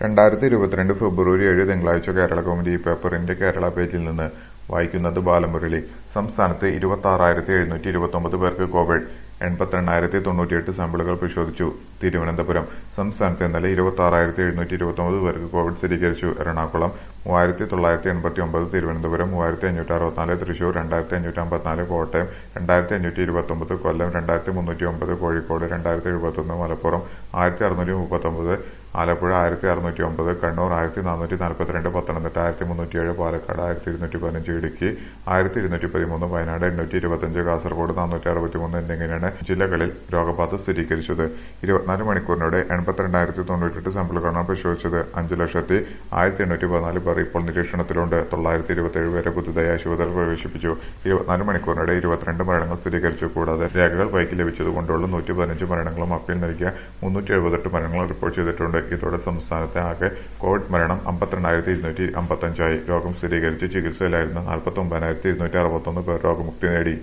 രണ്ടായിരത്തി ഇരുപത്തിരണ്ട് ഫെബ്രുവരി ഏഴ് തിങ്കളാഴ്ച കേരള കൗമുദി പേപ്പറിന്റെ കേരള പേജിൽ നിന്ന് വായിക്കുന്നത് ബാലമുരളി സംസ്ഥാനത്ത് ഇരുപത്തിയാറായിരത്തി എഴുന്നൂറ്റി ഇരുപത്തൊമ്പത് പേർക്ക് കോവിഡ് എൺപത്തിരണ്ടായിരത്തി തൊണ്ണൂറ്റിയെട്ട് സാമ്പിളുകൾ പരിശോധിച്ചു തിരുവനന്തപുരം സംസ്ഥാനത്ത് ഇന്നലെ ഇരുപത്തിയാറായിരത്തി എഴുന്നൂറ്റി ഇരുപത്തൊമ്പത് പേർക്ക് കോവിഡ് സ്ഥിരീകരിച്ചു എറണാകുളം മൂവായിരത്തി തൊള്ളായിരത്തി എൺപത്തി ഒമ്പത് തിരുവനന്തപുരം മൂവായിരത്തി അഞ്ഞൂറ്റി അറുപത്തിനാല് തൃശൂർ രണ്ടായിരത്തി അഞ്ഞൂറ്റി അമ്പത്തിനാല് കോട്ടയം രണ്ടായിരത്തി അഞ്ഞൂറ്റി ഇരുപത്തൊമ്പത് കൊല്ലം രണ്ടായിരത്തി മുന്നൂറ്റി ഒമ്പത് കോഴിക്കോട് രണ്ടായിരത്തി എഴുപത്തൊന്ന് മലപ്പുറം ആയിരത്തി അറുന്നൂറ്റി മുപ്പത്തൊമ്പത് ആലപ്പുഴ ആയിരത്തി അറുന്നൂറ്റി ഒമ്പത് കണ്ണൂർ ആയിരത്തി നാനൂറ്റി നാൽപ്പത്തിരണ്ട് പത്തനംതിട്ട ആയിരത്തി മുന്നൂറ്റിയേഴ് പാലക്കാട് ആയിരത്തി ഇരുന്നൂറ്റി പതിനഞ്ച് ഇടുക്കി ആയിരത്തി ഇരുന്നൂറ്റി പതിമൂന്ന് വയനാട് എണ്ണൂറ്റി ഇരുപത്തിയഞ്ച് കാസർഗോഡ് നാനൂറ്റി അറുപത്തിമൂന്ന് എന്നിങ്ങനെയാണ് ജില്ലകളിൽ രോഗബാധ സ്ഥിരീകരിച്ചത് ഇരുപത്തിനാല് മണിക്കൂറിനിടെ എൺപത്തിരണ്ടായിരത്തി തൊണ്ണൂറ്റെട്ട് സാമ്പിളുകളാണ് പരിശോധിച്ചത് അഞ്ച് ലക്ഷത്തി ആയിരത്തി എണ്ണൂറ്റി പതിനാല് പേർ ഇപ്പോൾ നിരീക്ഷണത്തിലുണ്ട് തൊള്ളായിരത്തി ഇരുപത്തിയേഴ് പേരെ പുതുതായി ആശുപത്രിയിൽ പ്രവേശിപ്പിച്ചു ഇരുപത്തിനാല് മണിക്കൂറിനിടെ ഇരുപത്തിരണ്ട് മരണങ്ങൾ സ്ഥിരീകരിച്ചു കൂടാതെ രേഖകൾ ബൈക്ക് ലഭിച്ചതുകൊണ്ടുള്ള നൂറ്റി പതിനഞ്ച് മരണങ്ങളും അപ്പീൽ നൽകിയ മുന്നൂറ്റി എഴുപത്തെട്ട് മരണങ്ങൾ റിപ്പോർട്ട് ചെയ്തിട്ടുണ്ട് ഇതോടെ സംസ്ഥാനത്തെ ആകെ കോവിഡ് മരണം അമ്പത്തിരണ്ടായിരത്തി ഇരുന്നൂറ്റി അമ്പത്തഞ്ചായി രോഗം സ്ഥിരീകരിച്ച് ചികിത്സയിലായിരുന്ന നാൽപ്പത്തി ഒമ്പതിനായിരത്തി ഇരുന്നൂറ്റി അറുപത്തൊന്ന് പേർ രോഗമുക്തി നേടി